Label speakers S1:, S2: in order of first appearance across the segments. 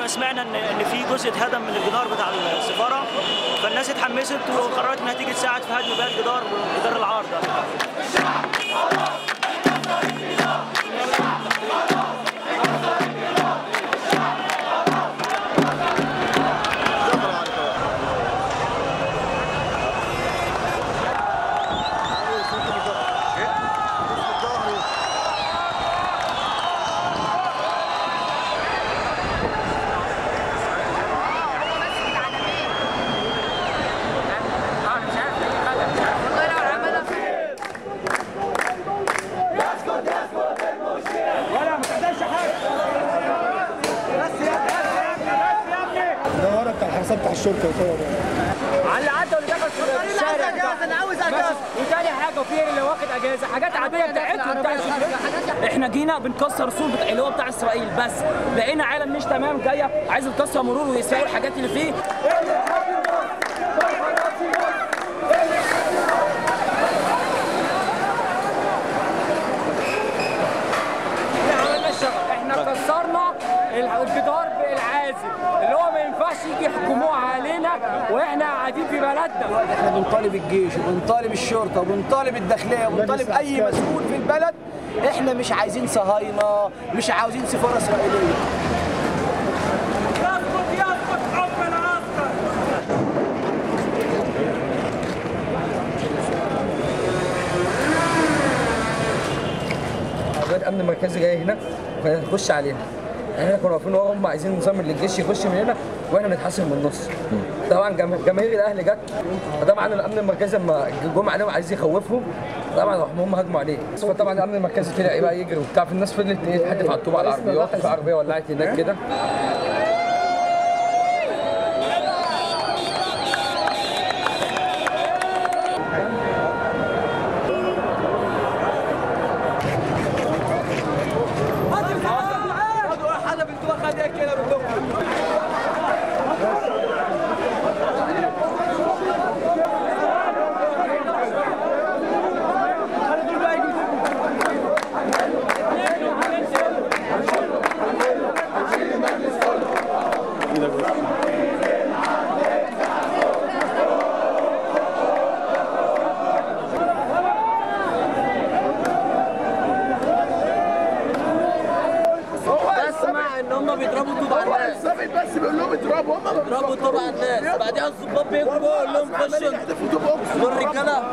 S1: احنا سمعنا ان ان في جزء اتهدم من الجدار بتاع السفاره فالناس اتحمست وقررت انها تيجي تساعد في هدم بقى الجدار جدار العار ده
S2: ده ورا بتاع الحراسه بتاع الشرطه وكده
S3: على اللي عدى واللي دخل في الشارع ده.
S4: انا عاوز اجازه
S3: وتاني حاجه وفي اللي واخد اجازه حاجات عاديه بتاعتهم بتاعت احنا جينا بنكسر السور بتاع اللي هو بتاع اسرائيل بس لقينا عالم مش تمام جايه عايزه تكسر مرور ويسرقوا الحاجات اللي فيه احنا عملنا الشغل احنا كسرنا الجدار بالعازل اللي هو ما ينفعش يجي يحكموه علينا واحنا قاعدين في بلدنا
S4: احنا بنطالب الجيش وبنطالب الشرطه وبنطالب الداخليه وبنطالب اي مسؤول في البلد احنا مش عايزين صهاينه مش عاوزين سفاره اسرائيليه
S5: عربيات امن مركزي جايه هنا وهنخش عليها احنا كنا واقفين ورا هم عايزين نظام الجيش يخش من هنا واحنا نتحاسب من النص طبعا جما- جماهير الاهلي جت فطبعا الامن المركزي لما جم عليهم عايز يخوفهم طبعا راحوا هم هجموا عليه فطبعا الامن المركزي طلع بقى يجري وبتاع فالناس فضلت ايه تحدف على الطوب على العربيات في عربيه ولعت هناك كده
S3: بسمع ان هم بيضربوا طوب على الناس
S2: الظابط بس بيقول لهم اضربوا هم ما
S3: بيضربوا طوب على الناس بعدها الظباط بيجروا يقول لهم خشوا
S2: بيحدفوا طوب اقسم
S3: والرجاله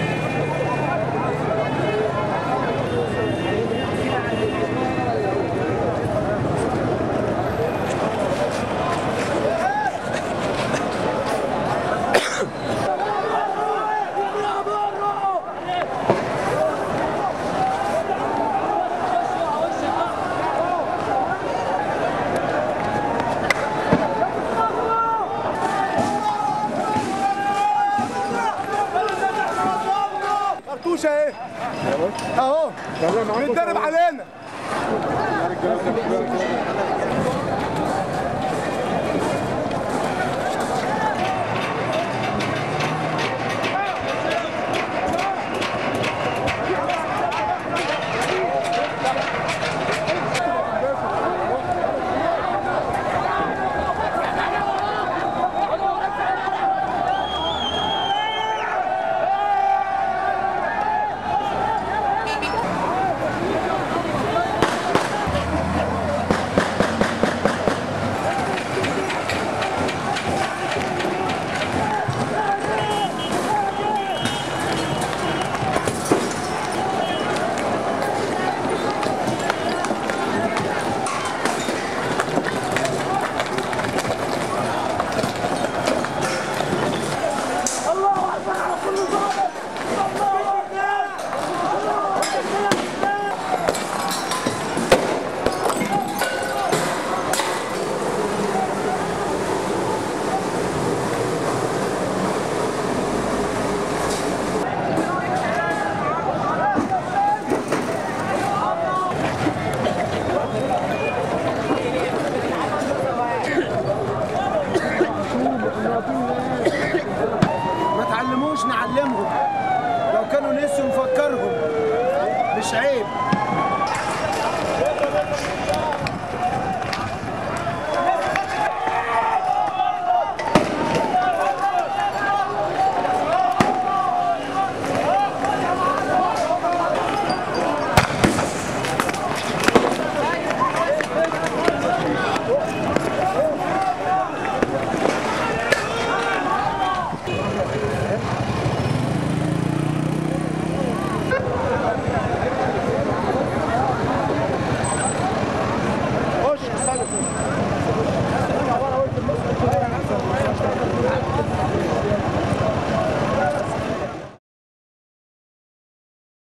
S2: خرطوشه ايه اهو بيتدرب علينا ما تعلموش نعلمهم لو كانوا نسوا نفكرهم مش عيب